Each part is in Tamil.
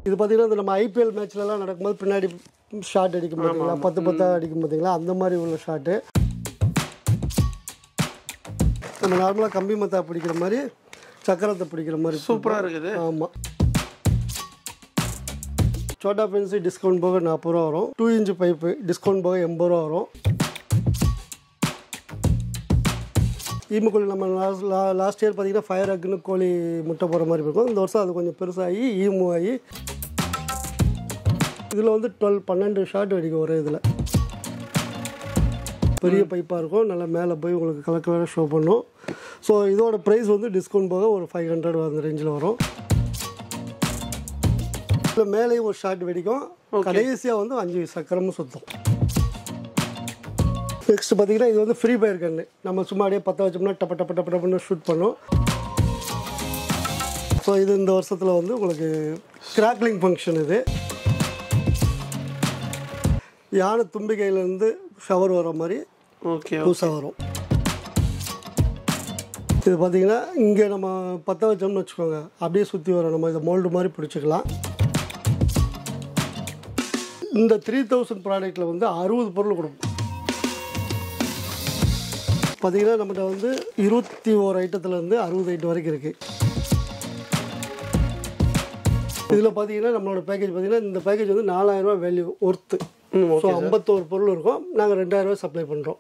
இது பார்த்தீங்கன்னா இந்த நம்ம ஐபிஎல் மேட்ச்லலாம் நடக்கும்போது பின்னாடி ஷாட் அடிக்கும் பார்த்தீங்களா பத்து பத்தா அடிக்கும் பார்த்தீங்களா அந்த மாதிரி உள்ள ஷாட்டு நம்ம நார்மலாக கம்பி மத்தா பிடிக்கிற மாதிரி சக்கரத்தை பிடிக்கிற மாதிரி சூப்பரா இருக்குது ஆமாம் சோட்டா பென்சி டிஸ்கவுண்ட் போக நாற்பது ரூபா வரும் டூ இன்ச் பைப்பு டிஸ்கவுண்ட் போக எண்பது ரூபா வரும் ஈமுக்கோழி நம்ம லாஸ்ட் லாஸ்ட் இயர் பார்த்தீங்கன்னா ஃபயர் அக்குன்னு கோழி முட்டை போகிற மாதிரி இருக்கும் இந்த வருஷம் அது கொஞ்சம் பெருசாகி ஈமு ஆகி இதில் வந்து டுவெல் பன்னெண்டு ஷாட் அடிக்கும் ஒரே இதில் பெரிய பைப்பாக இருக்கும் நல்லா மேலே போய் உங்களுக்கு கலர் கலராக ஷோ பண்ணும் ஸோ இதோட ப்ரைஸ் வந்து டிஸ்கவுண்ட் போக ஒரு ஃபைவ் ஹண்ட்ரட் அந்த ரேஞ்சில் வரும் இதில் மேலேயும் ஒரு ஷாட் வெடிக்கும் கடைசியாக வந்து அஞ்சு சக்கரமும் சுற்றும் நெக்ஸ்ட் பார்த்தீங்கன்னா இது வந்து ஃப்ரீ ஃபயர் கன்று நம்ம சும்மா அப்படியே பற்ற வச்சோம்னா டப்ப டப்ப டப்ப டப்புன்னு ஷூட் பண்ணும் ஸோ இது இந்த வருஷத்தில் வந்து உங்களுக்கு கிராக்லிங் ஃபங்க்ஷன் இது யானை தும்பிக்கையிலேருந்து ஷவர் வர மாதிரி ஓகே புதுசாக வரும் இது பார்த்தீங்கன்னா இங்கே நம்ம பற்ற வச்சோம்னு வச்சுக்கோங்க அப்படியே சுற்றி வரும் நம்ம இதை மோல்டு மாதிரி பிடிச்சிக்கலாம் இந்த த்ரீ தௌசண்ட் ப்ராடக்ட்டில் வந்து அறுபது பொருள் கொடுக்கும் பார்த்தீங்கன்னா நம்மகிட்ட வந்து இருபத்தி ஓரு ஐட்டத்துலேருந்து அறுபது ஐட்டம் வரைக்கும் இருக்குது இதில் பார்த்தீங்கன்னா நம்மளோட பேக்கேஜ் பார்த்தீங்கன்னா இந்த பேக்கேஜ் வந்து நாலாயிரரூவா வேல்யூ ஒர்த்து ம் ஸோ ஐம்பத்தோரு பொருள் இருக்கும் நாங்கள் ரெண்டாயிரரூவா சப்ளை பண்ணுறோம்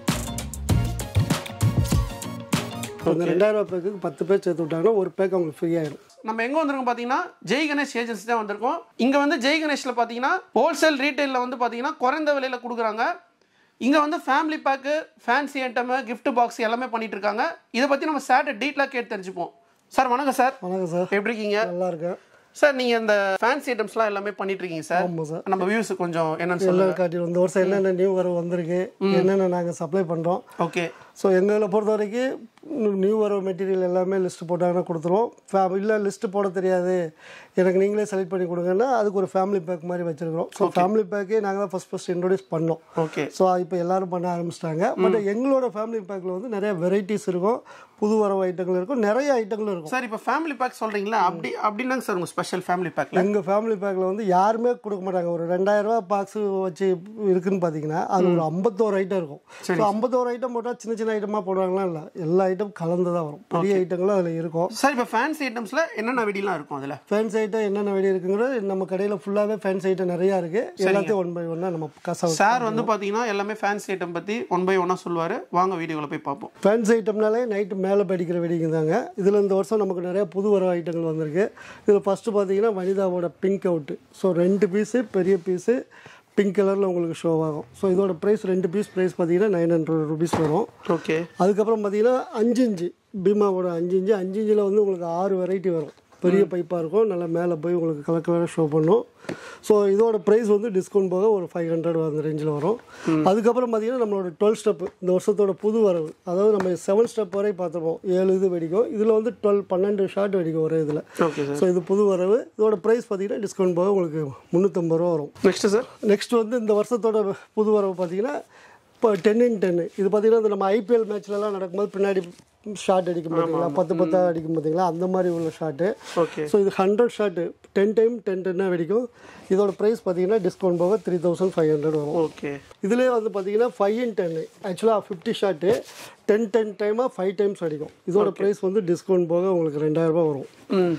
அந்த ரெண்டாயிரரூவா பேக்குக்கு பத்து பேர் சேர்த்து விட்டாங்கன்னா ஒரு பேக் அவங்களுக்கு ஃப்ரீ ஆயிடும் நம்ம எங்க வந்திருக்கோம் பாத்தீங்கன்னா ஜெய் கணேஷ் ஏஜென்சி தான் வந்திருக்கோம் இங்க வந்து ஜெய் கணேஷ்ல பாத்தீங்கன்னா ஹோல்சேல் ரீட்டைல்ல வந்து பாத்தீங்கன்னா குறைந்த விலையில கொடுக்குறாங்க இங்க வந்து family pack fancy item gift box எல்லாமே பண்ணிட்டு இருக்காங்க இதை பத்தி நம்ம சார்ட்ட டீட்டெயிலாக கேட்டு தெரிஞ்சுப்போம் சார் வணக்கம் சார் வணக்கம் சார் எப்படி இருக்கீங்க நல்லா இருக்கேன் சார் நீங்க இந்த ஃபேன்சி ஐட்டம்ஸ்லாம் எல்லாமே பண்ணிட்டு இருக்கீங்க சார் ஆமாம் சார் நம்ம வியூஸ் கொஞ்சம் என்னன்னு சொல்லுங்க எல்லாம் காட்டி இந்த வருஷம் என்னென்ன நியூ வரவு வந்திருக்கு என்னென்ன நாங்கள் சப்ளை பண்ணுறோம் ஓகே ஸோ எங்களை பொறுத்த வரைக்கும் நியூ வரவு மெட்டீரியல் எல்லாமே லிஸ்ட் போட்டாங்கன்னா கொடுத்துருவோம் ஃபே இல்லை லிஸ்ட்டு போட தெரியாது எனக்கு நீங்களே செலக்ட் பண்ணி கொடுங்கன்னா அதுக்கு ஒரு ஃபேமிலி பேக் மாதிரி வச்சுருக்கிறோம் ஸோ ஃபேமிலி பேக்கே நாங்கள் தான் ஃபஸ்ட் ஃபஸ்ட் இன்ட்ரோடியூஸ் பண்ணோம் ஓகே ஸோ இப்போ எல்லாரும் பண்ண ஆரம்பிச்சிட்டாங்க பட் எங்களோட ஃபேமிலி பேக்கில் வந்து நிறைய வெரைட்டிஸ் இருக்கும் புது வரவு ஐட்டங்கள் இருக்கும் நிறைய ஐட்டங்களும் இருக்கும் சார் இப்போ ஃபேமிலி பேக் சொல்றீங்களா அப்படி அப்படின்னாங்க சார் உங்க ஸ்பெஷல் ஃபேமிலி பேக்ல எங்கள் ஃபேமிலி பேக்கில் வந்து யாருமே கொடுக்க மாட்டாங்க ஒரு ரெண்டாயிரம் ரூபாய் பாக்ஸ் வச்சு இருக்குன்னு பார்த்தீங்கன்னா அது ஒரு ஐம்பத்தோரு ஐட்டம் இருக்கும் ஸோ ஐம்பத்தோரு ஐட்டம் போட்டால் சின்ன சின்ன ஐட்டமாக போடுவாங்களா இல்லை எல்லா ஐட்டம் கலந்து தான் வரும் பெரிய ஐட்டங்களும் அதில் இருக்கும் சார் இப்போ ஃபேன்சி ஐட்டம்ஸ்ல என்னென்ன வெடிலாம் இருக்கும் அதுல ஃபேன்ஸ் ஐட்டம் என்னென்ன வெடி இருக்குங்கிறது நம்ம கடையில் ஃபுல்லாகவே ஃபேன்ஸ் ஐட்டம் நிறையா இருக்குது எல்லாத்தையும் ஒன் பை ஒன்னாக நம்ம கசா சார் வந்து பாத்தீங்கன்னா எல்லாமே ஃபேன்சி ஐட்டம் பத்தி ஒன் பை ஒன்னா சொல்லுவாரு வாங்க வீடியோல போய் பார்ப்போம் ஃபேன்ஸ் ஐட்டம்னாலே நைட்டு மேலே படிக்கிற வெடிங்க தாங்க இதில் இந்த வருஷம் நமக்கு நிறைய புது வர ஐட்டங்கள் வந்திருக்கு இதில் ஃபஸ்ட்டு பார்த்தீங்கன்னா வனிதாவோட பிங்க் அவுட்டு ஸோ ரெண்டு பீஸு பெரிய பீஸு பிங்க் கலரில் உங்களுக்கு ஷோ ஆகும் ஸோ இதோட ப்ரைஸ் ரெண்டு பீஸ் ப்ரைஸ் பார்த்தீங்கன்னா நைன் ஹண்ட்ரட் ருபீஸ் வரும் ஓகே அதுக்கப்புறம் பார்த்தீங்கன்னா அஞ்சு இன்ச்சு பீமாவோட அஞ்சு இன்ச்சு அஞ்சு இன்ச்சில் வந்து உங்களுக்கு ஆறு வெரைட்டி வரும் பெரிய பைப்பாக இருக்கும் நல்லா மேலே போய் உங்களுக்கு கலர் கலராக ஷோ பண்ணும் ஸோ இதோட ப்ரைஸ் வந்து டிஸ்கவுண்ட் போக ஒரு ஃபைவ் ஹண்ட்ரட் அந்த ரேஞ்சில் வரும் அதுக்கப்புறம் பார்த்தீங்கன்னா நம்மளோட டுவெல் ஸ்டெப் இந்த வருஷத்தோட புது வரவு அதாவது நம்ம செவன் ஸ்டெப் வரை பார்த்துருப்போம் ஏழு இது வெடிக்கும் இதில் வந்து டுவெல் பன்னெண்டு ஷாட் வெடிக்கும் ஒரே இதில் ஓகே சார் ஸோ இது புது வரவு இதோட ப்ரைஸ் பார்த்தீங்கன்னா டிஸ்கவுண்ட் போக உங்களுக்கு முந்நூற்றம்பது ரூபா வரும் நெக்ஸ்ட் சார் நெக்ஸ்ட் வந்து இந்த வருஷத்தோட புது வரவு பார்த்தீங்கன்னா இப்போ டென் இன் டென்னு இது பார்த்தீங்கன்னா இந்த நம்ம ஐபிஎல் மேட்ச்லலாம் நடக்கும்போது பின்னாடி ஷாட் அடிக்கும் பார்த்தீங்களா பத்து பத்தா அடிக்கும் பார்த்தீங்களா அந்த மாதிரி உள்ள ஷாட்டு ஓகே ஸோ இது hundred shot ten time ten டென்னாக வெடிக்கும் இதோட ப்ரைஸ் பார்த்தீங்கன்னா டிஸ்கவுண்ட் போக த்ரீ தௌசண்ட் ஃபைவ் ஹண்ட்ரட் வரும் ஓகே இதுலேயே வந்து பார்த்தீங்கன்னா ஃபைவ் இன் டென்னு ஆக்சுவலாக ஃபிஃப்டி ஷாட்டு டென் டென் டைமாக ஃபைவ் டைம்ஸ் அடிக்கும் இதோட ப்ரைஸ் வந்து டிஸ்கவுண்ட் போக உங்களுக்கு ரெண்டாயிரம் ரூபாய் வரும் ம்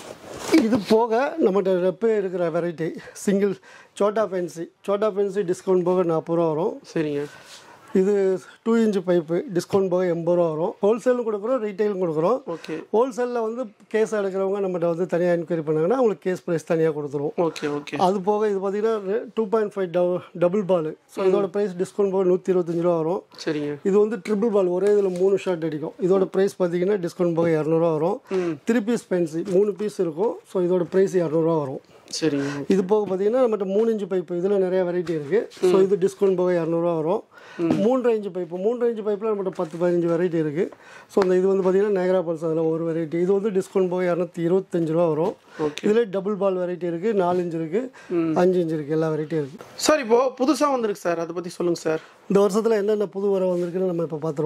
இது போக நம்மகிட்ட ரெப்பே இருக்கிற வெரைட்டி சிங்கிள் சோட்டா ஃபென்சி சோட்டா ஃபென்சி டிஸ்கவுண்ட் போக நாற்பது ரூபா வரும் சரிங்க இது டூ இன்ச் பைப்பு டிஸ்கவுண்ட் போக எண்பது ரூபா வரும் ஹோல்சேலும் கொடுக்குறோம் ரீட்டைலும் கொடுக்குறோம் ஓகே ஹோல்சேலில் வந்து கேஸ் எடுக்கிறவங்க நம்மகிட்ட வந்து தனியாக என்கொயரி பண்ணாங்கன்னா அவங்களுக்கு கேஸ் ப்ரைஸ் தனியாக கொடுத்துருவோம் ஓகே ஓகே அது போக இது பார்த்தீங்கன்னா two point five double ball so இதோட ப்ரைஸ் டிஸ்கவுண்ட் போக நூற்றி இருபத்தஞ்சு ரூபா வரும் சரிங்க இது வந்து ட்ரிபிள் பால் ஒரே இதில் மூணு ஷாட் அடிக்கும் இதோட ப்ரைஸ் பார்த்தீங்கன்னா டிஸ்கவுண்ட் போக இரநூறுவா வரும் த்ரீ பீஸ் பென்சி மூணு பீஸ் இருக்கும் ஸோ இதோட ப்ரைஸ் இரநூறுவா வரும் சரிங்க இது போக பார்த்தீங்கன்னா நம்மகிட்ட மூணு இன்ச்சு பைப்பு இதில் நிறைய வெரைட்டி இருக்குது ஸோ இது டிஸ்கவுண்ட் போக இரநூறுவா வரும் மூன்று இன்ச்சு பைப்பு மூன்று இன்ச்சு பைப்பில் நம்மகிட்ட பத்து பதினஞ்சு வெரைட்டி இருக்குது ஸோ அந்த இது வந்து பார்த்தீங்கன்னா நேகரா பல்ஸ் அதில் ஒரு வெரைட்டி இது வந்து டிஸ்கவுண்ட் போக இரநூத்தி இருபத்தஞ்சு ரூபா வரும் இதில் டபுள் பால் வெரைட்டி இருக்குது நாலு இன்ச்சு இருக்குது அஞ்சு இன்ச்சு இருக்குது எல்லா வெரைட்டியும் இருக்குது சார் இப்போ புதுசா வந்திருக்கு சார் அதை பத்தி சொல்லுங்க சார் இந்த வருஷத்தில் என்னென்ன புது வர வந்திருக்குன்னு நம்ம இப்போ பார்த்துருவோம்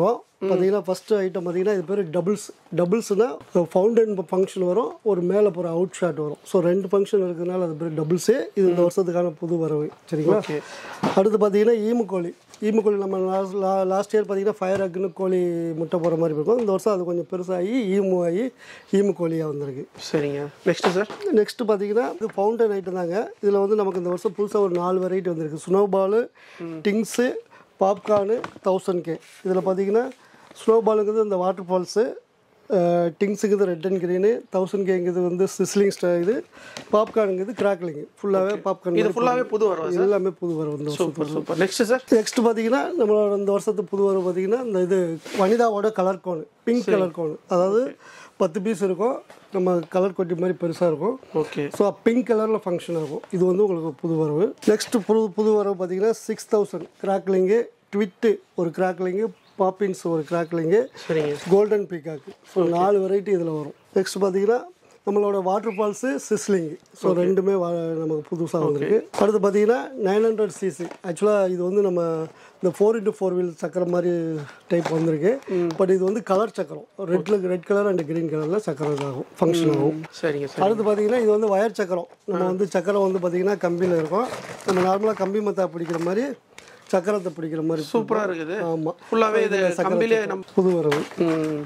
பார்த்தீங்கன்னா ஃபஸ்ட்டு ஐட்டம் பார்த்தீங்கன்னா இது பேர் டபுள்ஸ் டபுள்ஸ்னா ஃபவுண்டன் ஃபங்க்ஷன் வரும் ஒரு மேலே போகிற அவுட் ஷாட் வரும் ஸோ ரெண்டு ஃபங்க்ஷன் இருக்கிறதுனால அது பேர் டபுள்ஸு இது இந்த வருஷத்துக்கான புது வரவு சரிங்களா Okay. அடுத்து பார்த்தீங்கன்னா ஈமு கோழி ஈமு கோழி நம்ம லாஸ்ட் லாஸ்ட் இயர் பார்த்தீங்கன்னா ஃபயர் அக்குன்னு கோழி முட்டை போகிற மாதிரி இருக்கும் இந்த வருஷம் அது கொஞ்சம் பெருசாகி ஈமு ஆகி ஈமு கோழியாக வந்திருக்கு சரிங்க நெக்ஸ்ட் சார் நெக்ஸ்ட் பார்த்தீங்கன்னா இது ஃபவுண்டன் ஐட்டம் தாங்க இதில் வந்து நமக்கு இந்த வருஷம் புதுசாக ஒரு நாலு வெரைட்டி வந்திருக்கு ஸ்னோபாலு டிங்ஸு பாப்கார்னு தௌசண்ட் கே இதில் பார்த்தீங்கன்னா ஸ்னோபாலுங்கிறது இந்த வாட்டர் ஃபால்ஸு டிங்ஸுங்கிறது ரெட் அண்ட் க்ரீனு தௌசண்ட் கேங்கிறது வந்து சிஸ்லிங் ஸ்டா இது பாப்கார்னுங்கிறது கிராக்லிங் ஃபுல்லாகவே பாப்கார்ன் இது ஃபுல்லாவே புது வரும் எல்லாமே புது வரும் இந்த வருஷம் super super next sir next பார்த்தீங்கன்னா நம்மளோட இந்த வருஷத்து புது வரும் பார்த்தீங்கன்னா இந்த இது வனிதாவோட colour cone pink colour cone அதாவது பத்து பீஸ் இருக்கும் நம்ம கலர் கொட்டி மாதிரி பெருசாக இருக்கும் ஓகே ஸோ பிங்க் கலரில் ஃபங்க்ஷன் ஆகும் இது வந்து உங்களுக்கு புது வரவு நெக்ஸ்ட் புது புது வரவு பார்த்தீங்கன்னா சிக்ஸ் தௌசண்ட் கிராக்லிங்கு ட்விட்டு ஒரு கிராக்லிங்கு பாப்பின்ஸ் ஒரு கிராக்லிங்கு சரிங்க கோல்டன் பீகாக்கு ஸோ நாலு வெரைட்டி இதில் வரும் நெக்ஸ்ட் பார்த்தீங்கன்னா நம்மளோட வாட்டர் ஃபால்ஸு சிஸ்லிங் ஸோ ரெண்டுமே வா- நமக்கு புதுசாக வந்திருக்கு அடுத்து பார்த்தீங்கன்னா நைன் ஹண்ட்ரட் சிசி ஆக்சுவலாக இது வந்து நம்ம இந்த ஃபோர் இன்ட்டு ஃபோர் வீல் சக்கரம் மாதிரி டைப் வந்திருக்கு பட் இது வந்து கலர் சக்கரம் ரெட்ல ரெட் கலர் அண்ட் கிரீன் கலரில் சக்கரம் இதாகும் ஃபங்க்ஷன் ஆகும் சரிங்க சார் அடுத்து பார்த்தீங்கன்னா இது வந்து வயர் சக்கரம் நம்ம வந்து சக்கரம் வந்து பார்த்தீங்கன்னா கம்பியில் இருக்கும் நம்ம நார்மலாக கம்பி மத்தா பிடிக்கிற மாதிரி சக்கரத்தை பிடிக்கிற மாதிரி சூப்பரா இருக்குது ஆமாம் ஃபுல்லாவே இது கம்பிலே நம்ம புது வரவு ம்.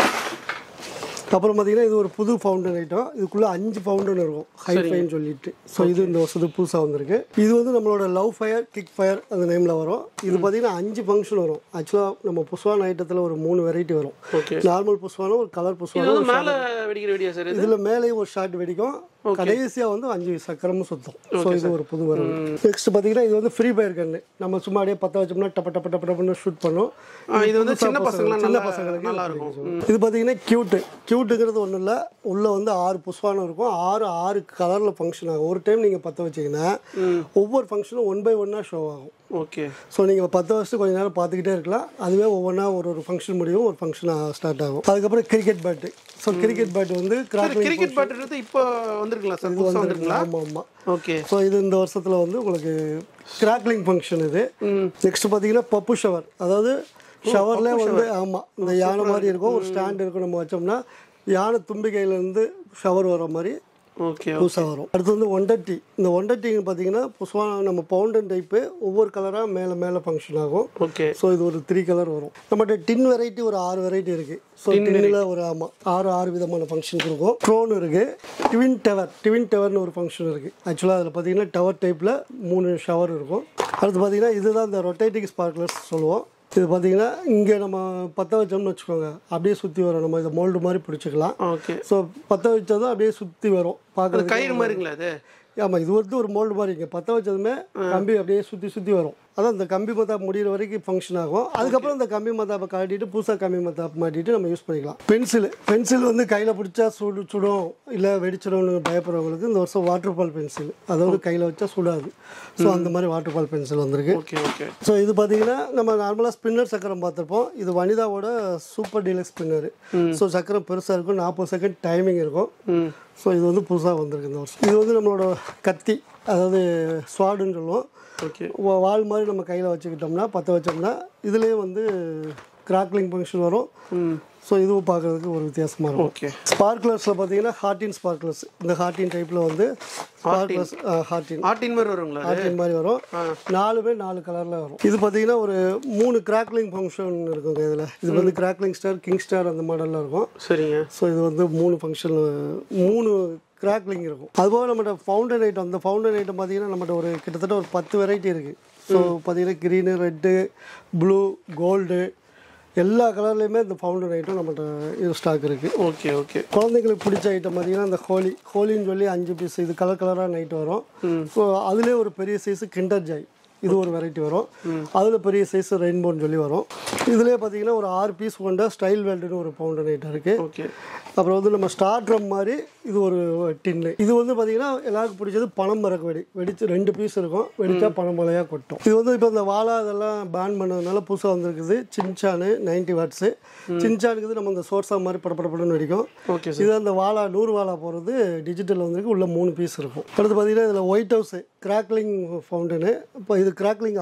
அப்புறம் பார்த்தீங்கன்னா இது ஒரு புது ஃபவுண்டன் ஐட்டம் இதுக்குள்ளே அஞ்சு ஃபவுண்டன் இருக்கும் ஹைஃபைன்னு சொல்லிட்டு ஸோ இது இந்த வருஷத்துக்கு புதுசாக வந்திருக்கு இது வந்து நம்மளோட லவ் ஃபயர் கிக் ஃபயர் அந்த நேமில் வரும் இது பார்த்தீங்கன்னா அஞ்சு ஃபங்க்ஷன் வரும் ஆக்சுவலாக நம்ம புஷ்வான ஐட்டத்தில் ஒரு மூணு வெரைட்டி வரும் ஓகே நார்மல் புஷ்வானம் ஒரு கலர் இது புஷ்வானம் வந்து மேல வெடிக்கிற வெடியா சார் இது இதில் மேலேயும் ஒரு ஷாட் வெடிக்கும் கடைசியாக வந்து அஞ்சு சக்கரமும் சுத்தம் ஸோ இது ஒரு புது வரும் நெக்ஸ்ட் பார்த்தீங்கன்னா இது வந்து ஃப்ரீ ஃபயர் கன்று நம்ம சும்மா அப்படியே பற்ற வச்சோம்னா டப்ப டப்ப டப்ப டப்புன்னு ஷூட் பண்ணோம் ஆ, இது வந்து சின்ன பசங்களாம் சின்ன நல்லா பசங்களுக்கு நல்லா இருக்கும் இது பார்த்தீங்கன்னா கியூட்டு கியூட்டுங்கிறது ஒன்றும் இல்லை உள்ளே வந்து ஆறு புஷ்வானம் இருக்கும் ஆறு ஆறு கலரில் ஃபங்க்ஷன் ஆகும் ஒரு டைம் நீங்கள் பற்ற வச்சீங்கன்னா ஒவ்வொரு ஃபங்க்ஷனும் ஒன் பை ஒன்னாக ஷோ ஆகும் ஓகே ஸோ நீங்கள் பத்து வருஷத்துக்கு கொஞ்ச நேரம் பார்த்துக்கிட்டே இருக்கலாம் அதுவே ஒவ்வொன்றா ஒரு ஒரு ஃபங்க்ஷன் முடியும் ஒரு ஃபங்க்ஷன் ஸ்டார்ட் ஆகும் அதுக்கப்புறம் cricket bat so cricket bat வந்து கிராக்லிங் கிரிக்கெட் பேட்டுறது இப்போ வந்திருக்கலாம் சார் புதுசா வந்திருக்குங்களா ஆமாம் ஆமாம் ஓகே ஸோ இது இந்த வருஷத்தில் வந்து உங்களுக்கு கிராக்லிங் ஃபங்க்ஷன் இது நெக்ஸ்ட் பார்த்தீங்கன்னா பப்பு ஷவர் அதாவது ஷவர்லேயே வந்து ஆமாம் இந்த யானை மாதிரி இருக்கும் ஒரு ஸ்டாண்ட் இருக்கும் நம்ம வச்சோம்னா யானை தும்பிக்கையிலேருந்து ஷவர் வர மாதிரி ஓகே புதுசாக வரும் அடுத்து வந்து ஒண்டட்டி இந்த ஒண்டட்டின்னு பார்த்தீங்கன்னா புதுசாக நம்ம பவுண்டன் டைப்பு ஒவ்வொரு கலராக மேலே மேலே ஃபங்க்ஷன் ஆகும் ஓகே ஸோ இது ஒரு த்ரீ கலர் வரும் நம்மகிட்ட டின் வெரைட்டி ஒரு ஆறு வெரைட்டி இருக்குது ஸோ டின்னில் ஒரு ஆமாம் ஆறு ஆறு விதமான ஃபங்க்ஷன்ஸ் இருக்கும் க்ரோன் இருக்குது ட்வின் டவர் ட்வின் டவர்னு ஒரு ஃபங்க்ஷன் இருக்குது ஆக்சுவலாக அதில் பார்த்தீங்கன்னா டவர் டைப்பில் மூணு ஷவர் இருக்கும் அடுத்து பார்த்தீங்கன்னா இதுதான் இந்த ரொட்டேட்டிங் ஸ்பார்க்லர்ஸ் சொல்லுவோம் இது பார்த்தீங்கன்னா இங்கே நம்ம பற்ற வச்சோம்னு வச்சுக்கோங்க அப்படியே சுற்றி வரும் நம்ம இதை மோல்டு மாதிரி பிடிச்சிக்கலாம் ஓகே ஸோ பற்ற வச்சதும் அப்படியே சுற்றி வரும் பார்க்குறது கயிறு மாதிரிங்களா இது ஆமாம் இது வந்து ஒரு மோல்டு மாதிரி இங்கே பற்ற வச்சதுமே கம்பி அப்படியே சுற்றி சுற்றி வரும் அதான் இந்த கம்பி மத்தாப் முடிகிற வரைக்கும் ஃபங்க்ஷன் ஆகும் அதுக்கப்புறம் இந்த கம்பி மத்தாப்பை காட்டிட்டு புதுசாக கம்பி மத்தாப் மாட்டிட்டு நம்ம யூஸ் பண்ணிக்கலாம் பென்சில் பென்சில் வந்து கையில் பிடிச்சா சுடு சுடும் இல்லை வெடிச்சிடும்னு பயப்படுறவங்களுக்கு இந்த வருஷம் வாட்டர் ஃபால் பென்சில் அதாவது கையில் வச்சா சுடாது ஸோ அந்த மாதிரி வாட்டர் ஃபால் பென்சில் வந்திருக்கு ஓகே ஓகே ஸோ இது பார்த்தீங்கன்னா நம்ம நார்மலாக ஸ்பின்னர் சக்கரம் பார்த்துருப்போம் இது வனிதாவோட சூப்பர் டீலக்ஸ் ஸ்பின்னர் ஸோ சக்கரம் பெருசாக இருக்கும் நாற்பது செகண்ட் டைமிங் இருக்கும் ம் ஸோ இது வந்து புதுசாக வந்திருக்கு இந்த வருஷம் இது வந்து நம்மளோட கத்தி அதாவது ஸ்வாடுன்னு சொல்லுவோம் ஓகே வா- வாள் மாதிரி நம்ம கையில் வச்சுக்கிட்டோம்னா பற்ற வச்சோம்னா இதுலேயும் வந்து கிராக்லிங் ஃபங்க்ஷன் வரும் ஸோ இதுவும் பார்க்குறதுக்கு ஒரு வித்தியாசமாக இருக்கும் ஓகே ஸ்பார்க்லர்ஸில் பார்த்தீங்கன்னா ஹார்டின் ஸ்பார்க்லர்ஸ் இந்த ஹார்டின் டைப்பில் வந்து ஸ்பார்க்லர்ஸ் ஹார்டின் ஆட்டின் மாதிரி வருங்களா அது? ஹார்டின் மாதிரி வரும் நாலுமே நாலு கலரில் வரும் இது பார்த்தீங்கன்னா ஒரு மூணு கிராக்லிங் ஃபங்க்ஷன் இருக்குங்க இதில் இது வந்து கிராக்லிங் ஸ்டார் கிங் ஸ்டார் அந்த மாடலில் இருக்கும் சரிங்க ஸோ இது வந்து மூணு ஃபங்க்ஷன் மூணு கிராக்லிங் இருக்கும் அதுபோக நம்மகிட்ட ஃபவுண்டன் ஐட்டம் அந்த ஃபவுண்டன் ஐட்டம் பார்த்தீங்கன்னா நம்மகிட்ட ஒரு கிட்டத்தட்ட ஒரு பத்து வெரைட்டி இருக்குது ஸோ பார்த்தீங்கன்னா க்ரீனு ரெட்டு ப்ளூ கோல்டு எல்லா கலர்லேயுமே இந்த ஃபவுண்டன் ஐட்டம் நம்மகிட்ட இது ஸ்டாக் இருக்குது ஓகே ஓகே குழந்தைங்களுக்கு பிடிச்ச ஐட்டம் பார்த்தீங்கன்னா இந்த ஹோலி ஹோலின்னு சொல்லி அஞ்சு பீஸ் இது கலர் கலராக நைட் வரும் ஸோ அதுலேயே ஒரு பெரிய சைஸு கிண்டர் ஜாய் இது ஒரு வெரைட்டி வரும் அதில் பெரிய சைஸ் ரெயின்போன்னு சொல்லி வரும் இதுலேயே பார்த்தீங்கன்னா ஒரு ஆறு பீஸ் கொண்ட ஸ்டைல் வேல்டுன்னு ஒரு பவுண்டர் ஐட்டம் இருக்குது ஓகே அப்புறம் வந்து நம்ம ஸ்டார் ட்ரம் மாதிரி இது ஒரு டின்னு இது வந்து பார்த்தீங்கன்னா எல்லாருக்கும் பிடிச்சது பணம் மரக்கு வெடி வெடிச்சு ரெண்டு பீஸ் இருக்கும் வெடிச்சா பணம் மலையாக கொட்டும் இது வந்து இப்போ இந்த வாழை அதெல்லாம் பேன் பண்ணதுனால புதுசாக வந்திருக்குது சின்சானு நைன்டி வாட்ஸு சின்சானுக்கு நம்ம இந்த சோர்ஸா மாதிரி படப்படப்படன்னு வெடிக்கும் ஓகே இது அந்த வாழா நூறு வாழா போகிறது டிஜிட்டல் வந்திருக்கு உள்ள மூணு பீஸ் இருக்கும் அடுத்து பார்த்தீங்கன்னா இதில் ஒயிட் ஹவுஸு கிராக்லிங் ஃபவுண்டனு இப்போ இது கிராக்லிங் அவுட்டு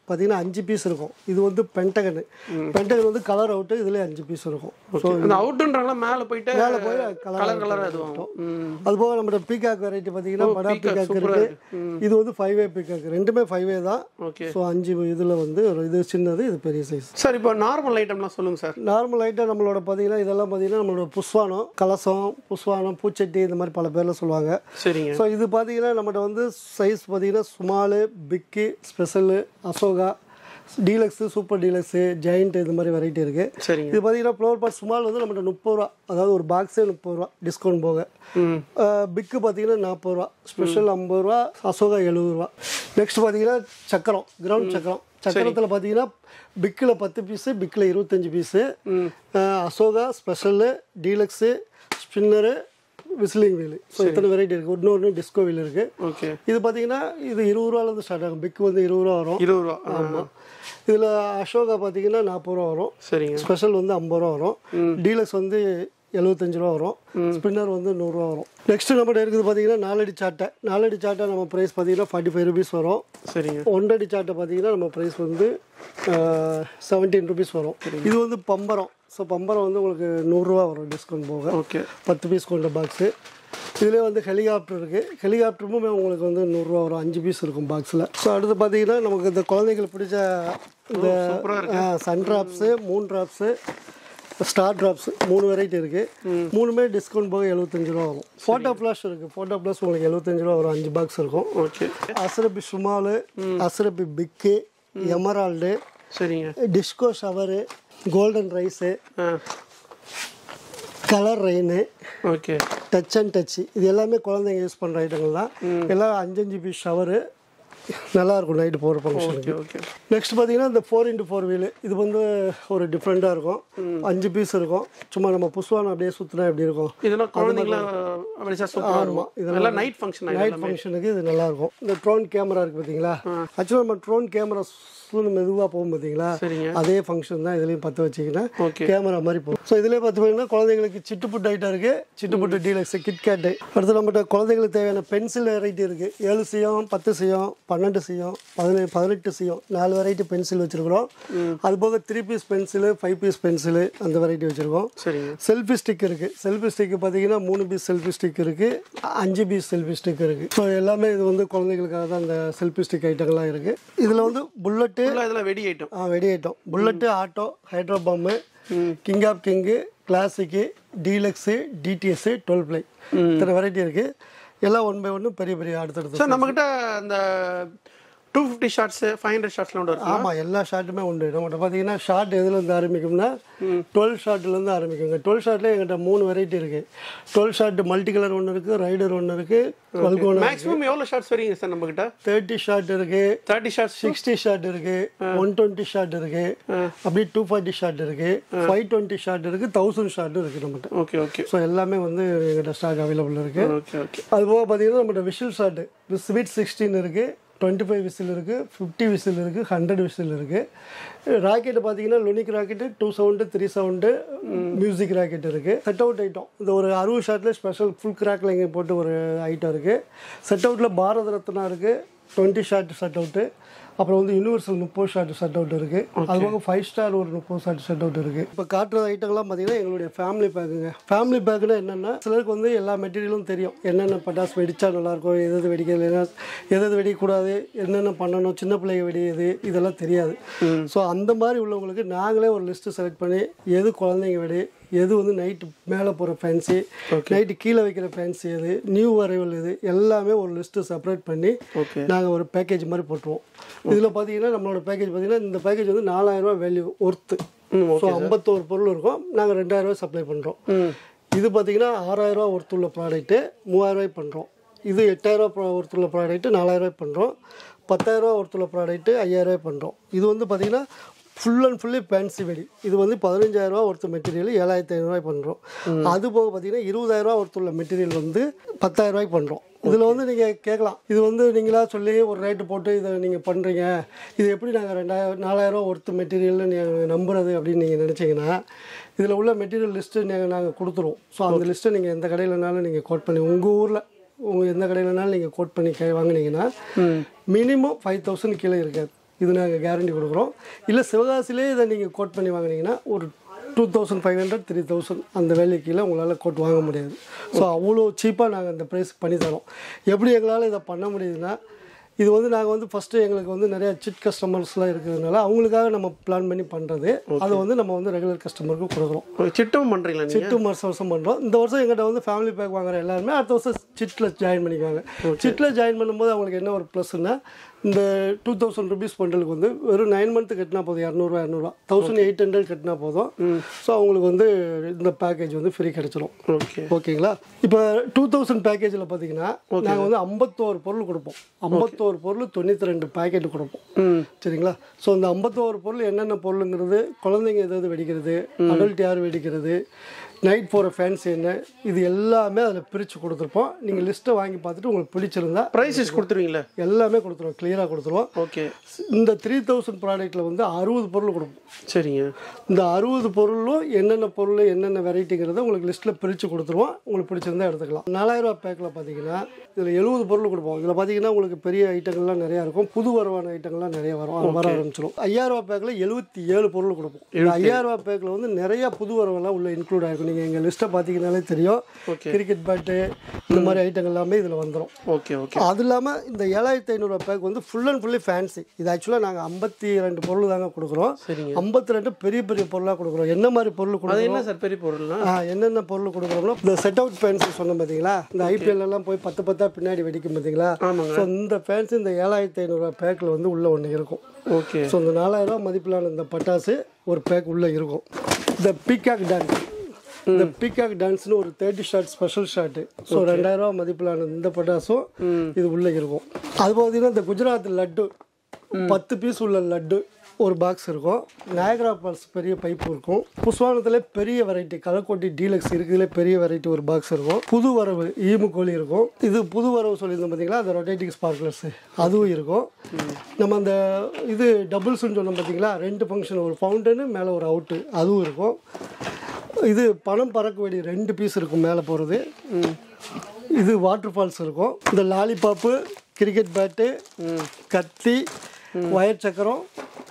பார்த்தீங்கன்னா அஞ்சு பீஸ் இருக்கும் இது வந்து பென்டகன் பென்டகன் வந்து கலர் அவுட்டு இதுலேயே அஞ்சு பீஸ் இருக்கும் ஸோ அந்த அவுட்டுன்றாங்களா மேலே போயிட்டு மேலே போய் கலர் கலர் கலர் அதுவும் ம். அது போக நம்மளோட பீகாக் வெரைட்டி பார்த்தீங்கன்னா படா பீகாக் இருக்கு இது வந்து ஃபைவ் வே பீகாக் ரெண்டுமே ஃபைவ் வே தான் ஓகே ஸோ அஞ்சு இதில் வந்து ஒரு இது சின்னது இது பெரிய சைஸ் சார் இப்போ நார்மல் ஐட்டம்லாம் சொல்லுங்க சார் நார்மல் ஐட்டம் நம்மளோட பார்த்தீங்கன்னா இதெல்லாம் பார்த்தீங்கன்னா நம்மளோட புஷ்வானம் கலசம் புஷ்வானம் பூச்சட்டி இந்த மாதிரி பல பேரில் சொல்லுவாங்க சரிங்க ஸோ இது பார்த்தீங்கன்னா நம்மகிட்ட வந்து சைஸ் பார்த்தீங்கன்னா small big special Ashoka deluxe super deluxe giant இந்த மாதிரி வெரைட்டி இருக்குது சரிங்க இது பார்த்தீங்கன்னா ஃப்ளவர் பாட் சுமால் வந்து நம்மகிட்ட முப்பது ரூபா அதாவது ஒரு பாக்ஸே முப்பது ரூபா டிஸ்கவுண்ட் போக ம் பிக்கு பார்த்தீங்கன்னா நாற்பது ரூபா ஸ்பெஷல் ஐம்பது ரூபா அசோகா எழுபது ரூபா நெக்ஸ்ட் பார்த்தீங்கன்னா சக்கரம் கிரவுண்ட் சக்கரம் சக்கரத்தில் பார்த்தீங்கன்னா பிக்கில் பத்து பீஸு பிக்கில் இருபத்தஞ்சி piece Ashoka special deluxe spinner whistling wheel so இத்தனை வெரைட்டி இருக்குது இன்னொன்று டிஸ்கோ வீல் இருக்குது ஓகே இது பார்த்தீங்கன்னா இது இருபது ரூபாலேருந்து ஸ்டார்ட் ஆகும் பிக் வந்து இருபது ரூபா வரும் இருபது ரூபா ஆ, ஆமாம் இதில் அசோகா பார்த்தீங்கன்னா நாற்பது ரூபா வரும் சரிங்க ஸ்பெஷல் வந்து ஐம்பது ரூபா வரும் டீலக்ஸ் வந்து எழுபத்தஞ்சு ரூபா வரும் ஸ்பின்னர் வந்து நூறுரூவா வரும் நெக்ஸ்ட் நம்மகிட்ட இருக்குது பார்த்தீங்கன்னா நாலடி சாட்டை நாலடி சாட்டை நம்ம ப்ரைஸ் பார்த்தீங்கன்னா ஃபார்ட்டி ஃபைவ் ருபீஸ் வரும் சரிங்க ஒன்றடி சாட்டை பார்த்தீங்கன்னா நம்ம ப்ரைஸ் வந்து செவன்டீன் ருபீஸ் வரும் இது வந்து பம்பரம் ஸோ பம்பரம் வந்து உங்களுக்கு நூறுரூவா வரும் டிஸ்கவுண்ட் போக ஓகே பத்து பீஸ் கொண்ட பாக்ஸு இதுலேயே வந்து ஹெலிகாப்டர் இருக்குது ஹெலிகாப்டருமே உங்களுக்கு வந்து நூறுரூவா வரும் அஞ்சு பீஸ் இருக்கும் பாக்ஸில் ஸோ அடுத்து பார்த்தீங்கன்னா நமக்கு இந்த குழந்தைங்களுக்கு பிடிச்ச இந்த sun drops moon drops star drops மூணு வெரைட்டி இருக்குது மூணுமே டிஸ்கவுண்ட் போக எழுபத்தஞ்சு ரூபா வரும் ஃபோட்டோ ஃப்ளாஷ் இருக்குது ஃபோட்டோ ஃப்ளாஷ் உங்களுக்கு எழுபத்தஞ்சு ரூபா வரும் அஞ்சு பாக்ஸ் இருக்கும் ஓகே அசரபி சுமாலு அசரபி பிக்கு எமரால்டு சரிங்க டிஸ்கோ ஷவரு கோல்டன் ரைஸு ஆ colour rain okay touch and touch இது எல்லாமே குழந்தைங்க யூஸ் பண்ணுற ஐட்டங்கள் தான் எல்லாம் அஞ்சஞ்சு பீஸ் ஷவரு நல்லா இருக்கும் நைட்டு போகிற ஃபங்க்ஷனுக்கு ஓகே ஓகே நெக்ஸ்ட் பார்த்தீங்கன்னா இந்த ஃபோர் இன்ட்டு ஃபோர் வீலு இது வந்து ஒரு டிஃப்ரெண்ட்டாக இருக்கும் அஞ்சு பீஸ் இருக்கும் சும்மா நம்ம புஷ்வானம் அப்படியே சுற்றினா எப்படி இருக்கும் இதெல்லாம் குழந்தைங்கள வெளிச்சா சூப்பராக இருக்கும் இதெல்லாம் நைட் ஃபங்க்ஷன் நைட் ஃபங்க்ஷனுக்கு இது நல்லா இருக்கும் இந்த ட்ரோன் கேமரா இருக்குது பார்த்தீங்களா ஆக்சுவலாக நம்ம ட்ரோன் கேமரா சூழ்நிலை மெதுவாக போகும் பார்த்தீங்களா சரிங்க அதே ஃபங்க்ஷன் தான் இதுலேயும் பற்ற வச்சிங்கன்னா ஓகே கேமரா மாதிரி போகும் ஸோ இதுலேயே பார்த்தீங்கன்னா குழந்தைங்களுக்கு சிட்டுப்புட்டு ஐட்டம் இருக்குது சிட்டுப்புட்டு டீலக்ஸ் கிட்கேட்டு அடுத்து நம்மகிட்ட குழந்தைங்களுக்கு தேவையான பென்சில் வெரைட்டி இருக்குது ஏழு சியம் பத்து சியம் பன்னெண்டு சியம் பதினேழு பதினெட்டு சியம் நாலு வெரைட்டி பென்சில் வச்சுருக்குறோம் அது போக three piece pencil five piece pencil அந்த வெரைட்டி வச்சுருக்கோம் சரிங்க செல்ஃபி ஸ்டிக் இருக்குது செல்ஃபி ஸ்டிக் பார்த்தீங்கன்னா மூணு பீஸ் செல்ஃபி ஸ்டிக் இருக்குது அஞ்சு பீஸ் செல்ஃபி ஸ்டிக் இருக்குது ஸோ எல்லாமே இது வந்து குழந்தைகளுக்காக தான் அந்த செல்ஃபி ஸ்டிக் ஐட்டங்கள்லாம் இருக்குது இதில் வந்து புல்லட்டு ஃபுல்லாக இதெல்லாம் வெடி ஐட்டம் ஆ வெடி item bullet auto hydro bomb king of king classic deluxe DTS டுவெல் ப்ளை இத்தனை வெரைட்டி இருக்குது எல்லாம் ஒன் பை ஒன்று பெரிய பெரிய அடுத்தடுத்து சார் நம்மக்கிட்ட அந்த two fifty shots five hundred ஷார்ட்ஸ்லாம் கூட இருக்கு ஆமாம் எல்லா ஷார்ட்டுமே உண்டு நம்மகிட்ட பார்த்தீங்கன்னா ஷார்ட் எதுலேருந்து ஆரம்பிக்கும்னா டுவெல் ஷார்ட்லேருந்து ஆரம்பிக்குங்க டுவெல் ஷார்ட்டில் எங்கிட்ட மூணு வெரைட்டி இருக்குது டுவெல் ஷார்ட் மல்டி கலர் ஒன்று இருக்குது ரைடர் ஒன்று இருக்குது வல்கோனா மேக்ஸிமம் எவ்வளோ ஷார்ட்ஸ் வரீங்க சார் நம்மக்கிட்ட தேர்ட்டி ஷார்ட் இருக்குது தேர்ட்டி ஷார்ட்ஸ் சிக்ஸ்டி ஷாட் இருக்கு ஒன் டுவெண்ட்டி ஷாட் இருக்கு அப்படியே டூ ஃபார்ட்டி ஷாட் இருக்கு ஃபைவ் டுவெண்ட்டி ஷாட் இருக்கு தௌசண்ட் ஷாட் இருக்கு நம்மகிட்ட ஓகே ஓகே ஸோ எல்லாமே வந்து எங்கிட்ட ஸ்டாக் அவைலபிள் இருக்கு ஓகே ஓகே அது போக பார்த்தீங்கன்னா நம்மகிட்ட விஷல் ஷாட்டு ஸ்வீட் சிக்ஸ்டீன் இருக்கு டுவெண்ட்டி ஃபைவ் விசில் இருக்குது ஃபிஃப்டி விசில் இருக்குது ஹண்ட்ரட் விசில் இருக்குது ராக்கெட்டு பார்த்தீங்கன்னா லுனிக் rocket two sound three sound music rocket இருக்குது செட் அவுட் ஐட்டம் இந்த ஒரு அறுபது ஷாட்டில் ஸ்பெஷல் ஃபுல் கிராக்ல இங்கே போட்டு ஒரு ஐட்டம் இருக்குது செட் அவுட்டில் பாரத ரத்னா இருக்குது டுவெண்ட்டி ஷாட் செட் அவுட்டு அப்புறம் வந்து யூனிவர்சல் முப்பது ஷாட் செட் அவுட் இருக்குது அது போக ஃபைவ் ஸ்டார் ஒரு முப்பது ஷாட் செட் அவுட் இருக்குது இப்போ காட்டுற ஐட்டங்கள்லாம் பார்த்தீங்கன்னா எங்களுடைய ஃபேமிலி பேக்குங்க ஃபேமிலி பேக்குனா என்னென்னா சிலருக்கு வந்து எல்லா மெட்டீரியலும் தெரியும் என்னென்ன பட்டாசு வெடிச்சா நல்லாயிருக்கும் எது எது வெடிக்கிறது எது எது வெடிக்கக்கூடாது என்னென்ன பண்ணணும் சின்ன பிள்ளைங்க வெடியுது இதெல்லாம் தெரியாது ஸோ அந்த மாதிரி உள்ளவங்களுக்கு நாங்களே ஒரு லிஸ்ட்டு செலக்ட் பண்ணி எது குழந்தைங்க வெடி எது வந்து நைட்டு மேலே போகிற ஃபேன்சி நைட்டு கீழே வைக்கிற ஃபேன்சி எது நியூ அரைவல் இது எல்லாமே ஒரு லிஸ்ட்டு செப்பரேட் பண்ணி ஓகே நாங்கள் ஒரு பேக்கேஜ் மாதிரி போட்டுருவோம் இதில் பார்த்தீங்கன்னா நம்மளோட பேக்கேஜ் பார்த்தீங்கன்னா இந்த பேக்கேஜ் வந்து நாலாயிரரூவா வேல்யூ ஒர்த்து ம் ஸோ ஐம்பத்தோரு பொருள் இருக்கும் நாங்கள் ரெண்டாயிரரூவா சப்ளை பண்ணுறோம் ம் இது பார்த்தீங்கன்னா ஆறாயிரரூவா ஒர்த்துள்ள ப்ராடக்ட்டு மூவாயிரரூவாய் பண்ணுறோம் இது எட்டாயிரரூவா ஒர்த்துள்ள ப்ராடக்ட்டு நாலாயிரரூவாய் பண்ணுறோம் பத்தாயிரரூவா ஒர்த்துள்ள ப்ராடக்ட்டு ஐயாயிரரூவாய் பண்ணுறோம் இது வந்து பார்த்தீங்கன்னா ஃபுல் அண்ட் ஃபுல்லி ஃபேன்சி வெடி இது வந்து பதினஞ்சாயிரரூவா ஒருத்த மெட்டீரியல் ஏழாயிரத்தி ஐநூறுவாய் பண்ணுறோம் அது போக பார்த்தீங்கன்னா இருபதாயிரரூவா ஒருத்துள்ள மெட்டீரியல் வந்து பத்தாயிரரூவாய்க்கு பண்ணுறோம் இதில் வந்து நீங்கள் கேட்கலாம் இது வந்து நீங்களா சொல்லி ஒரு ரேட்டு போட்டு இதை நீங்கள் பண்ணுறீங்க இது எப்படி நாங்கள் ரெண்டாயிரம் நாலாயிரரூவா ஒருத்த மெட்டீரியல்னு நீங்கள் நம்புறது அப்படின்னு நீங்கள் நினச்சிங்கன்னா இதில் உள்ள மெட்டீரியல் லிஸ்ட்டு நாங்கள் நாங்கள் கொடுத்துருவோம் ஸோ அந்த லிஸ்ட்டை நீங்கள் எந்த கடையிலனாலும் நீங்கள் கோட் பண்ணி உங்கள் ஊரில் உங்கள் எந்த கடையிலனாலும் நீங்கள் கோட் பண்ணி கே வாங்குனீங்கன்னா மினிமம் ஃபைவ் தௌசண்ட் கீழே இருக்காது இது நாங்கள் கேரண்டி கொடுக்குறோம் இல்லை சிவகாசிலே இதை நீங்கள் கோட் பண்ணி வாங்குனீங்கன்னா ஒரு two thousand five hundred three thousand அந்த வேலைக்கு கீழே உங்களால் கோட் வாங்க முடியாது ஸோ அவ்வளோ சீப்பாக நாங்கள் அந்த ப்ரைஸ் பண்ணி தரோம் எப்படி எங்களால் இதை பண்ண முடியுதுன்னா இது வந்து நாங்கள் வந்து ஃபஸ்ட்டு எங்களுக்கு வந்து நிறைய சிட் கஸ்டமர்ஸ்லாம் இருக்கிறதுனால அவங்களுக்காக நம்ம பிளான் பண்ணி பண்ணுறது அதை வந்து நம்ம வந்து ரெகுலர் கஸ்டமருக்கு கொடுக்குறோம் ஒரு சிட்டும் பண்ணுறீங்களா நீங்கள் சிட்டு வருஷம் வருஷம் பண்ணுறோம் இந்த வருஷம் எங்கிட்ட வந்து ஃபேமிலி பேக் வாங்குற எல்லாருமே அடுத்த வருஷம் சிட்டில் ஜாயின் பண்ணிக்குவாங்க சிட்டில் ஜாயின் பண்ணும்போது அவங்களுக்கு என்ன ஒரு ப்ளஸ்னா இந்த டூ தௌசண்ட் ருபீஸ் பண்டலுக்கு வந்து வெறும் நைன் மந்த் கட்டினா போதும் இரநூறுவா இரநூறுவா தௌசண்ட் எயிட் ஹண்ட்ரட் கட்டினா போதும் ஸோ அவங்களுக்கு வந்து இந்த பேக்கேஜ் வந்து ஃப்ரீ கிடைச்சிரும் ஓகே ஓகேங்களா இப்போ டூ தௌசண்ட் பேக்கேஜில் பார்த்தீங்கன்னா நாங்கள் வந்து ஐம்பத்தோரு பொருள் கொடுப்போம் ஐம்பத்தோரு பொருள் தொண்ணூற்றி ரெண்டு பேக்கெட் கொடுப்போம் ம் சரிங்களா ஸோ இந்த ஐம்பத்தோரு பொருள் என்னென்ன பொருளுங்கிறது குழந்தைங்க எதாவது வெடிக்கிறது அடல்ட் யார் வெடிக்கிறது நைட் போகிற ஃபேன்ஸ் என்ன இது எல்லாமே அதில் பிரித்து கொடுத்துருப்போம் நீங்கள் லிஸ்ட்டை வாங்கி பார்த்துட்டு உங்களுக்கு பிடிச்சிருந்தா ப்ரைஸஸ் கொடுத்துருவீங்களா எல்லாமே கொடுத்துருவோம் கிளியராக கொடுத்துருவோம் ஓகே இந்த த்ரீ தௌசண்ட் ப்ராடக்ட்டில் வந்து அறுபது பொருள் கொடுப்போம் சரிங்க இந்த அறுபது பொருளும் என்னென்ன பொருள் என்னென்ன வெரைட்டிங்கிறத உங்களுக்கு லிஸ்ட்டில் பிரித்து கொடுத்துருவோம் உங்களுக்கு பிடிச்சிருந்தா எடுத்துக்கலாம் நாலாயிரரூவா பேக்கில் பார்த்தீங்கன்னா இதில் எழுபது பொருள் கொடுப்போம் இதில் பார்த்தீங்கன்னா உங்களுக்கு பெரிய ஐட்டங்கள்லாம் நிறையா இருக்கும் புது வரவான ஐட்டங்கள்லாம் நிறைய வரும் அது வர ஆரம்பிச்சிடும் ஐயாயிரரூவா பேக்கில் எழுபத்தி ஏழு பொருள் கொடுப்போம் இந்த ஐயாயிரரூவா பேக்கில் வந்து நிறைய புது வரவெல்லாம் உள்ள இன்க்ளூட் ஆகிருக்கும் நீங்கள் எங்கள் லிஸ்ட்டை பார்த்தீங்கன்னாலே தெரியும் Okay. கிரிக்கெட் பேட்டு இந்த மாதிரி ஐட்டங்கள் எல்லாமே இதில் வந்துடும் ஓகே ஓகே அது இல்லாமல் இந்த ஏழாயிரத்தி ஐநூறுரூவா பேக் வந்து ஃபுல் அண்ட் ஃபுல்லி ஃபேன்சி இது ஆக்சுவலாக நாங்கள் ஐம்பத்தி ரெண்டு பொருள் தாங்க கொடுக்குறோம் சரிங்க. ஐம்பத்தி ரெண்டு பெரிய பெரிய பொருளாக கொடுக்குறோம் என்ன மாதிரி பொருள் அது கொடுக்குறோம் என்ன சார் பெரிய பொருள்னா ஆ, என்னென்ன பொருள் கொடுக்குறோம்னா இந்த செட் அவுட் ஃபேன்ஸ் சொன்னோம் பார்த்தீங்களா இந்த ஐபிஎல் எல்லாம் போய் பத்து பத்தா பின்னாடி வெடிக்கும் பார்த்தீங்களா ஆமாங்க. ஸோ இந்த ஃபேன்ஸ் இந்த ஏழாயிரத்தி ஐநூறுரூவா பேக்கில் வந்து உள்ளே ஒன்று இருக்கும் ஓகே ஸோ இந்த நாலாயிரம் ரூபாய் மதிப்பிலான இந்த பட்டாசு ஒரு பேக் உள்ளே இருக்கும் இந்த பீகாக் டான்ஸ் இந்த பீகாக் டான்ஸ்னு ஒரு thirty shot special shot so ரெண்டாயிரம் ரூபாய் மதிப்பிலான இந்த பட்டாசும் இது உள்ளே இருக்கும் அது பார்த்தீங்கன்னா இந்த குஜராத் லட்டு பத்து பீஸ் உள்ள லட்டு ஒரு பாக்ஸ் இருக்கும் நயக்ரா பால்ஸ் பெரிய பைப் இருக்கும் புஷ்வானத்தில் பெரிய வெரைட்டி கலக்கோட்டி டீலக்ஸ் இருக்குதுல பெரிய வெரைட்டி ஒரு பாக்ஸ் இருக்கும் புது வரவு ஈமு கோழி இருக்கும் இது புது வரவு சொல்லியிருந்தோம் பார்த்தீங்களா அந்த ரொட்டேட்டிங் ஸ்பார்க்லர்ஸ் அதுவும் இருக்கும் நம்ம அந்த இது டபுள்ஸ்னு சொன்னோம் பார்த்தீங்களா ரெண்டு ஃபங்க்ஷன் ஒரு ஃபவுண்டனு மேலே ஒரு அவுட்டு அதுவும் இருக்கும் இது பணம் பறக்க வெடி ரெண்டு பீஸ் இருக்கும் மேலே போகிறது இது வாட்டர் ஃபால்ஸ் இருக்கும் இந்த லாலிபாப்பு கிரிக்கெட் பேட்டு கத்தி வயர் சக்கரம்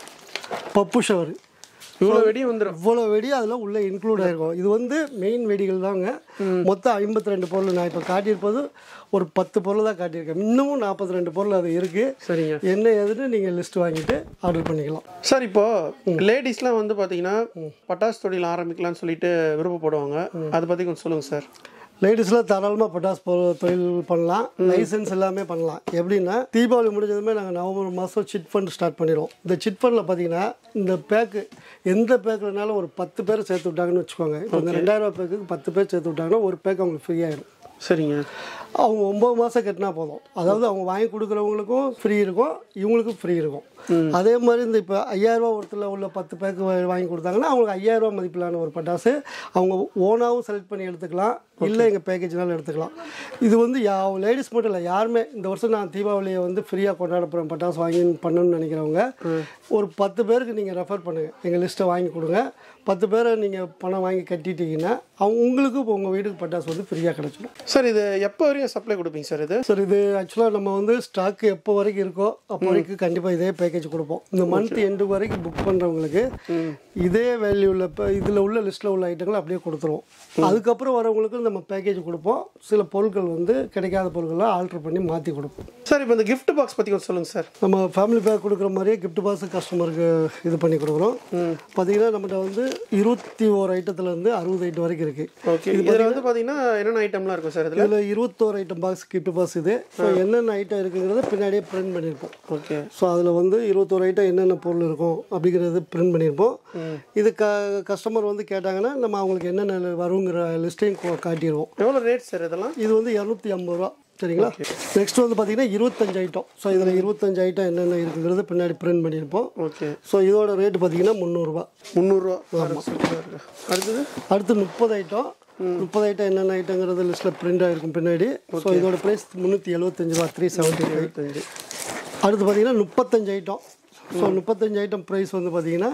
பப்பு ஷவர் இவ்வளோ வெடி வந்துடும் இவ்வளோ வெடி அதில் உள்ளே இன்க்ளூட் ஆயிருக்கும் இது வந்து மெயின் வெடிகள் தாங்க மொத்தம் ஐம்பத்தி ரெண்டு பொருள் நான் இப்போ காட்டியிருப்பது ஒரு பத்து பொருள் தான் காட்டியிருக்கேன் இன்னமும் நாற்பத்தி ரெண்டு பொருள் அது இருக்குது சரிங்க என்ன ஏதுன்னு நீங்கள் லிஸ்ட் வாங்கிட்டு ஆர்டர் பண்ணிக்கலாம் சார் இப்போ லேடிஸ்லாம் வந்து பார்த்தீங்கன்னா பட்டாசு தொழில் ஆரம்பிக்கலாம்னு சொல்லிட்டு விருப்பப்படுவாங்க அதை பற்றி கொஞ்சம் சொல்லுங்கள் சார் லேடிஸ்லாம் தாராளமாக பட்டாசு பொ- தொழில் பண்ணலாம் லைசன்ஸ் எல்லாமே பண்ணலாம் எப்படின்னா தீபாவளி முடிஞ்சதுமே நாங்கள் நவம்பர் மாதம் சிட் ஃபண்ட் ஸ்டார்ட் பண்ணிடுவோம் இந்த சிட் ஃபண்டில் பார்த்தீங்கன்னா இந்த பேக்கு எந்த பேக்கில்னாலும் ஒரு பத்து பேர் சேர்த்து விட்டாங்கன்னு வச்சுக்கோங்க இப்போ இந்த ரெண்டாயிரம் பேக்குக்கு பத்து பேர் சேர்த்து விட்டாங்கன்னா ஒரு பேக் அவங்களுக்கு ஃப்ரீ ஆயிடும் சரிங்க அவங்க ஒம்பது மாதம் கட்டினா போதும் அதாவது அவங்க வாங்கி கொடுக்குறவங்களுக்கும் ஃப்ரீ இருக்கும் இவங்களுக்கும் ஃப்ரீ இருக்கும் அதே மாதிரி இந்த இப்போ ஐயாயிரரூவா ஒருத்தரில் உள்ள பத்து பேக்கு வா- வாங்கி கொடுத்தாங்கன்னா அவங்களுக்கு ஐயாயிரரூவா மதிப்பிலான ஒரு பட்டாசு அவங்க ஓனாகவும் செலக்ட் பண்ணி எடுத்துக்கலாம் இல்லை எங்கள் பேக்கேஜ்னாலும் எடுத்துக்கலாம் இது வந்து யா லேடிஸ் மட்டும் இல்லை யாருமே இந்த வருஷம் நான் தீபாவளியை வந்து ஃப்ரீயாக கொண்டாட போகிறேன் பட்டாசு வாங்கி பண்ணணும்னு நினைக்கிறவங்க ஒரு பத்து பேருக்கு நீங்கள் ரெஃபர் பண்ணுங்கள் எங்கள் லிஸ்ட்டை வாங்கி கொடுங்க பத்து பேரை நீங்கள் பணம் வாங்கி கட்டிட்டீங்கன்னா அவங்க உங்களுக்கு இப்போ உங்கள் வீட்டுக்கு பட்டாசு வந்து ஃப்ரீயாக கிடச்சிடும் சார் இது எப்போ வரையும் சப்ளை கொடுப்பீங்க சார் இது சார் இது ஆக்சுவலாக நம்ம வந்து ஸ்டாக்கு எப்போ வரைக்கும் இருக்கோ அப்போ வரைக்கும் கண்டிப்பாக இதே பேக்கேஜ் கொடுப்போம் இந்த மந்த் எண்டு வரைக்கும் புக் பண்ணுறவங்களுக்கு இதே வேல்யூவில் இப்போ இதில் உள்ள லிஸ்ட்டில் உள்ள ஐட்டங்களை அப்படியே கொடுத்துருவோம் அதுக்கப்புறம் வரவங்களுக்கு நம்ம பேக்கேஜ் கொடுப்போம் சில பொருட்கள் வந்து கிடைக்காத பொருட்கள்லாம் ஆல்ட்ரு பண்ணி மாற்றி கொடுப்போம் சார் இப்போ இந்த gift பாக்ஸ் பற்றி கொஞ்சம் சொல்லுங்கள் சார் நம்ம ஃபேமிலி பேக் கொடுக்குற மாதிரியே கிஃப்ட் பாக்ஸ் கஸ்டமருக்கு இது பண்ணி கொடுக்குறோம் பார்த்தீங்கன்னா நம்மகிட்ட வந்து இருபத்தி ஓரு ஐட்டத்துலேருந்து அறுபது ஐட்டம் வரைக்கும் இருக்குது ஓகே இதில் வந்து பார்த்தீங்கன்னா என்னென்ன ஐட்டம்லாம் இருக்கும் சார் இதில் இதில் இருபத்தோரு ஐட்டம் பாக்ஸ் கிஃப்ட் பாக்ஸ் இது ஸோ என்னென்ன ஐட்டம் இருக்குங்கிறத பின்னாடியே பிரிண்ட் பண்ணியிருப்போம் ஓகே ஸோ அதில் வந்து இருபத்தோரு ஐட்டம் என்னென்ன பொருள் இருக்கும் அப்படிங்கிறது பிரிண்ட் பண்ணியிருப்போம் இது க கஸ்டமர் வந்து கேட்டாங்கன்னா நம்ம அவங்களுக்கு என்னென்ன வருங்கிற லிஸ்ட்டையும் காட்டிடுவோம் எவ்வளோ ரேட் சார் இதெல்லாம் இது வந்து இரநூத்தி ஐம்பது ரூபா சரிங்களா நெக்ஸ்ட் வந்து பார்த்தீங்கன்னா இருபத்தஞ்சு ஐட்டம் ஸோ இதில் இருபத்தஞ்சு ஐட்டம் என்னென்ன இருக்குங்கிறது பின்னாடி பிரிண்ட் பண்ணியிருப்போம் ஓகே ஸோ இதோட ரேட் பார்த்தீங்கன்னா முந்நூறுரூவா முந்நூறுரூவா அடுத்தது அடுத்து முப்பது ஐட்டம் முப்பது ஐட்டம் என்னென்ன ஐட்டங்கிறது லிஸ்ட்டில் பிரிண்ட் ஆகிருக்கும் பின்னாடி ஸோ இதோட ப்ரைஸ் முந்நூற்றி எழுபத்தஞ்சு ரூபா த்ரீ செவன்ட்டி ஃபைவ் இருபத்தஞ்சு அடுத்து பார்த்தீங்கன்னா முப்பத்தஞ்சு ஐட்டம் ஸோ முப்பத்தஞ்சு ஐட்டம் ப்ரைஸ் வந்து பார்த்தீங்கன்னா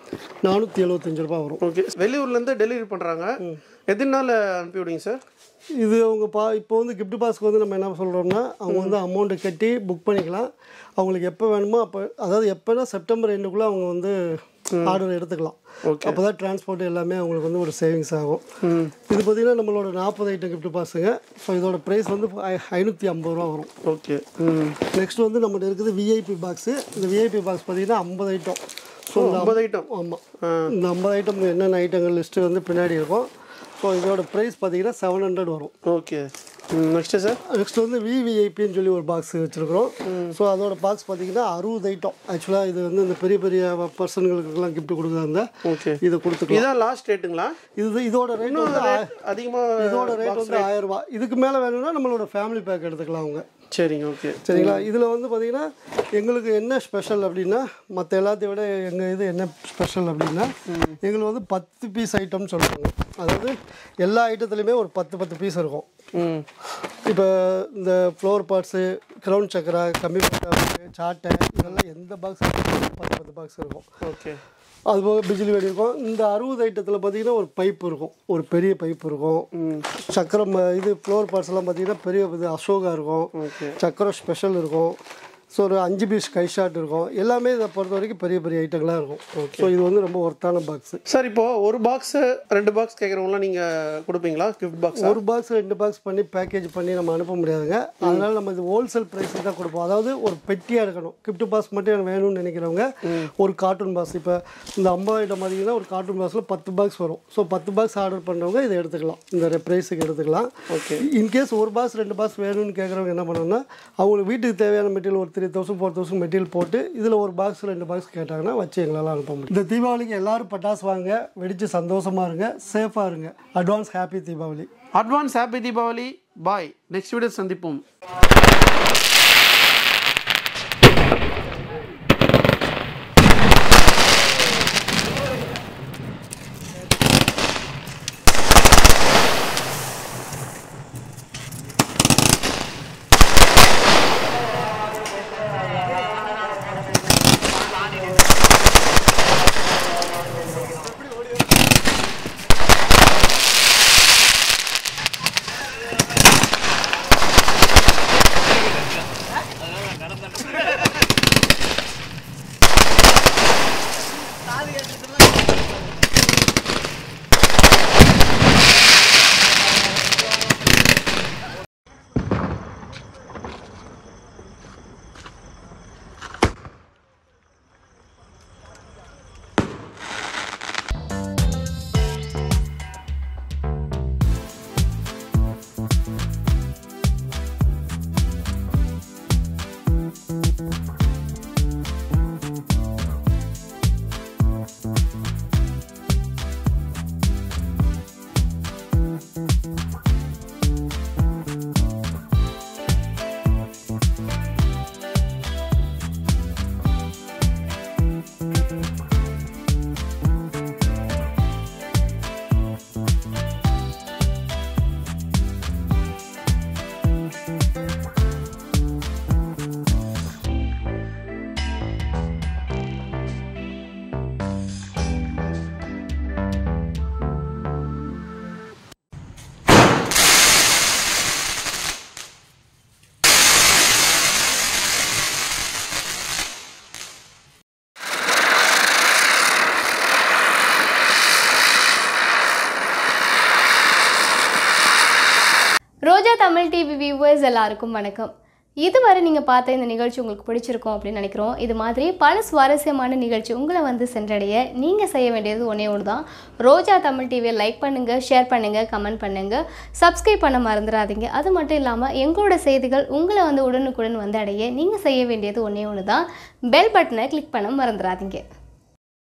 நானூற்றி எழுபத்தஞ்சு ரூபா வரும் ஓகே வெளியூர்லேருந்து டெலிவரி பண்ணுறாங்க எத்தனை நாள் அனுப்பி விடுங்க சார் இது அவங்க பா இப்போ வந்து கிஃப்ட் பாஸ்க்கு வந்து நம்ம என்ன சொல்கிறோம்னா அவங்க வந்து அமௌண்ட்டு கட்டி புக் பண்ணிக்கலாம் அவங்களுக்கு எப்போ வேணுமோ அப்போ அதாவது எப்போனா செப்டம்பர் எண்டுக்குள்ளே அவங்க வந்து ஆர்டர் எடுத்துக்கலாம் Okay. அப்போ தான் டிரான்ஸ்போர்ட் எல்லாமே அவங்களுக்கு வந்து ஒரு சேவிங்ஸ் ஆகும் இது பார்த்தீங்கன்னா நம்மளோட நாற்பது ஐட்டம் கிஃப்ட் பாஸுங்க ஸோ இதோட ப்ரைஸ் வந்து ஐ- ஐநூற்றி ஐம்பது ரூபா வரும் ஓகே ம் நெக்ஸ்ட் வந்து நம்மகிட்ட இருக்குது விஐபி பாக்ஸு இந்த விஐபி பாக்ஸ் பார்த்தீங்கன்னா ஐம்பது ஐட்டம் ஸோ ஐம்பது ஐட்டம் ஆமாம் இந்த ஐம்பது ஐட்டம் என்னென்ன ஐட்டங்கள் லிஸ்ட்டு வந்து பின்னாடி இருக்கும் ஸோ இதோட ப்ரைஸ் பார்த்தீங்கன்னா செவன் ஹண்ட்ரட் வரும் ஓகே நெக்ஸ்ட்டு சார் நெக்ஸ்ட் வந்து விவிஐபின்னு சொல்லி ஒரு பாக்ஸ் வச்சுருக்கிறோம் ஸோ அதோட பாக்ஸ் பார்த்தீங்கன்னா அறுபது ஐட்டம் ஆக்சுவலாக இது வந்து இந்த பெரிய பெரிய பர்சன்களுக்கெல்லாம் gift கொடுக்குறாங்க ஓகே இதை கொடுத்துக்கலாம் இதான் லாஸ்ட் ரேட்டுங்களா இது இதோட ரேட் வந்து ஆ- அதிகமாக இதோட ரேட் வந்து ஆயிரம் ரூபாய் இதுக்கு மேலே வேணும்னா நம்மளோட ஃபேமிலி பேக் எடுத்துக்கலாம் அவங்க சரிங்க ஓகே சரிங்களா இதில் வந்து பார்த்தீங்கன்னா எங்களுக்கு என்ன ஸ்பெஷல் அப்படின்னா மற்ற எல்லாத்தையும் விட எங்கள் இது என்ன ஸ்பெஷல் அப்படின்னா எங்களுக்கு வந்து பத்து பீஸ் ஐட்டம்னு சொல்லுவாங்க அதாவது எல்லா ஐட்டத்துலையுமே ஒரு பத்து பத்து பீஸ் இருக்கும் ம் இப்போ இந்த ஃப்ளோர் பார்ட்ஸு கிரவுண்ட் சக்கரா கம்மி பட்டா சாட்டை இதெல்லாம் எந்த பாக்ஸ் பத்து பத்து பாக்ஸ் இருக்கும் ஓகே அது போக பிஜிலி வெடி இருக்கும் இந்த அறுபது ஐட்டத்தில் பார்த்தீங்கன்னா ஒரு பைப் இருக்கும் ஒரு பெரிய பைப் இருக்கும் சக்கரம் இது ஃப்ளோர் பார்ட்ஸ் எல்லாம் பார்த்தீங்கன்னா பெரிய இது அசோகா இருக்கும் ஓகே சக்கரம் ஸ்பெஷல் இருக்கும் ஸோ ஒரு அஞ்சு பீஸ் கை ஷாட் இருக்கும் எல்லாமே இதை பொறுத்த வரைக்கும் பெரிய பெரிய ஐட்டங்களாக இருக்கும் ஸோ இது வந்து ரொம்ப ஒர்த்தான பாக்ஸு சார் இப்போ ஒரு பாக்ஸ் ரெண்டு பாக்ஸ் கேட்குறவங்களாம் நீங்கள் கொடுப்பீங்களா கிஃப்ட் பாக்ஸ் ஒரு பாக்ஸ் ரெண்டு பாக்ஸ் பண்ணி பேக்கேஜ் பண்ணி நம்ம அனுப்ப முடியாதுங்க அதனால நம்ம இது ஹோல்சேல் ப்ரைஸுக்கு தான் கொடுப்போம் அதாவது ஒரு பெட்டியாக இருக்கணும் கிஃப்ட் பாக்ஸ் மட்டும் எனக்கு வேணும்னு நினைக்கிறவங்க ஒரு கார்ட்டூன் பாக்ஸ் இப்போ இந்த ஐம்பது ஐட்டம் பார்த்தீங்கன்னா ஒரு கார்ட்டூன் பாக்ஸில் பத்து பாக்ஸ் வரும் ஸோ பத்து பாக்ஸ் ஆர்டர் பண்ணுறவங்க இதை எடுத்துக்கலாம் இந்த ப்ரைஸுக்கு எடுத்துக்கலாம் Okay. இன்கேஸ் ஒரு பாக்ஸ் ரெண்டு பாக்ஸ் வேணும்னு கேட்குறவங்க என்ன பண்ணணும்னா அவங்களுக்கு வீட்டுக்கு தேவையான மெட்டீரியல் ஒரு three thousand four thousand material போட்டு இதில் ஒரு பாக்ஸ் ரெண்டு பாக்ஸ் கேட்டாங்கன்னா வச்சு எங்களால் அனுப்ப முடியும் இந்த தீபாவளிக்கு எல்லாரும் பட்டாசு வாங்க வெடித்து சந்தோஷமாக இருங்க சேஃபாக இருங்க advance happy Deepavali advance happy Deepavali bye next video சந்திப்போம் ரோஜா தமிழ் டிவி வியூவர்ஸ் எல்லாருக்கும் வணக்கம் இதுவரை நீங்கள் பார்த்த இந்த நிகழ்ச்சி உங்களுக்கு பிடிச்சிருக்கும் அப்படின்னு நினைக்கிறோம் இது மாதிரி பல சுவாரஸ்யமான நிகழ்ச்சி உங்களை வந்து சென்றடைய நீங்கள் செய்ய வேண்டியது ஒன்றே ஒன்று தான் ரோஜா தமிழ் டிவியை லைக் பண்ணுங்கள் ஷேர் பண்ணுங்கள் கமெண்ட் பண்ணுங்கள் சப்ஸ்கிரைப் பண்ண மறந்துடாதீங்க அது மட்டும் இல்லாமல் எங்களோட செய்திகள் உங்களை வந்து உடனுக்குடன் வந்து அடைய நீங்கள் செய்ய வேண்டியது ஒன்றே ஒன்று தான் பெல் பட்டனை கிளிக் பண்ண மறந்துடாதீங்க